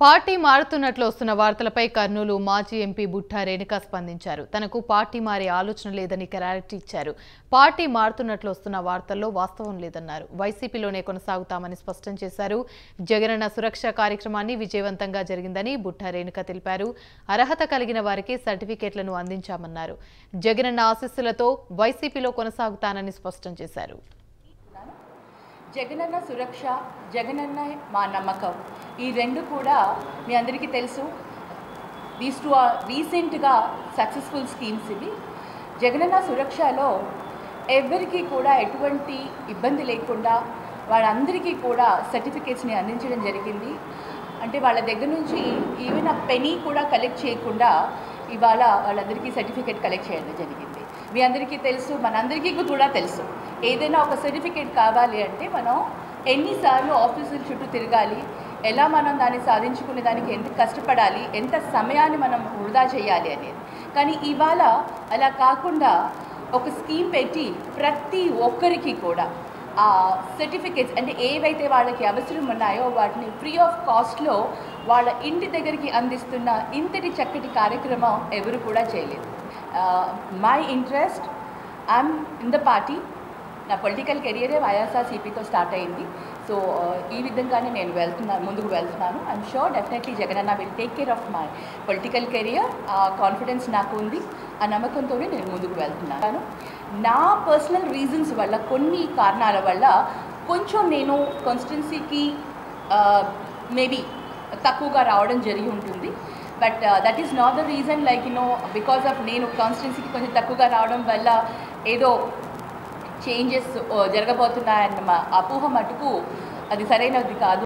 party మారుతున్నట్లు వస్తున్న వార్తలపై కర్నూలు మాజీ ఎంపీ బుట్టా రేణుక స్పందించారు తనకు పార్టీ మారే ఆలోచన లేదని క్లారిటీ ఇచ్చారు పార్టీ మారుతున్నట్లు వస్తున్న వార్తల్లో వాస్తవం లేదన్నారు వైసీపీలోనే కొనసాగుతామని స్పష్టం చేశారు జగనన్న సురక్ష కార్యక్రమాన్ని విజయవంతంగా జరిగిందని బుట్టా రేణుక తెలిపారు అర్హత కలిగిన వారికి సర్టిఫికేట్లను అందించామన్నారు జగనన్న ఆశీస్సులతో వైసీపీలో కొనసాగుతానని స్పష్టం చేశారు జగనన్న సురక్ష జగనన్న మా నమ్మకం ఈ రెండు కూడా మీ అందరికీ తెలుసు దీస్ టూ ఆర్ రీసెంట్గా సక్సెస్ఫుల్ స్కీమ్స్ ఇవి జగనన్న సురక్షలో ఎవరికి కూడా ఎటువంటి ఇబ్బంది లేకుండా వాళ్ళందరికీ కూడా సర్టిఫికేట్స్ని అందించడం జరిగింది అంటే వాళ్ళ దగ్గర నుంచి ఈవెన్ ఆ పెనీ కూడా కలెక్ట్ చేయకుండా ఇవాళ వాళ్ళందరికీ సర్టిఫికేట్ కలెక్ట్ చేయడం జరిగింది మీ అందరికీ తెలుసు మనందరికీ కూడా తెలుసు ఏదైనా ఒక సర్టిఫికేట్ కావాలి అంటే మనం ఎన్నిసార్లు ఆఫీసుల చుట్టూ తిరగాలి ఎలా మనం దాన్ని సాధించుకునే దానికి ఎంత కష్టపడాలి ఎంత సమయాన్ని మనం వృధా చేయాలి అనేది కానీ ఇవాళ అలా కాకుండా ఒక స్కీమ్ పెట్టి ప్రతి ఒక్కరికి కూడా ఆ సర్టిఫికేట్స్ అంటే ఏవైతే వాళ్ళకి అవసరం ఉన్నాయో వాటిని ఫ్రీ ఆఫ్ కాస్ట్లో వాళ్ళ ఇంటి దగ్గరికి అందిస్తున్న ఇంతటి చక్కటి కార్యక్రమం ఎవరు కూడా చేయలేదు my interest I'm in the party నా పొలిటికల్ కెరియరే వైఎస్ఆర్సీపీతో స్టార్ట్ అయింది సో ఈ విధంగానే నేను వెళ్తున్నాను ముందుకు వెళ్తున్నాను I'm sure definitely Jagananna will take care of my political career ఆ కాన్ఫిడెన్స్ నాకు ఉంది ఆ నమ్మకంతోనే నేను ముందుకు వెళ్తున్నాను నా పర్సనల్ రీజన్స్ వల్ల కొన్ని కారణాల వల్ల కొంచెం నేను కాన్స్టిట్యున్సీకి మేబీ తక్కువగా రావడం జరిగి ఉంటుంది but that is not the reason like you know because of నేను కాన్స్టిట్యున్సీకి కొంచెం తక్కువగా రావడం వల్ల ఏదో చేంజెస్ జరగబోతున్నాయన్న మా అపోహ మటుకు అది సరైనది కాదు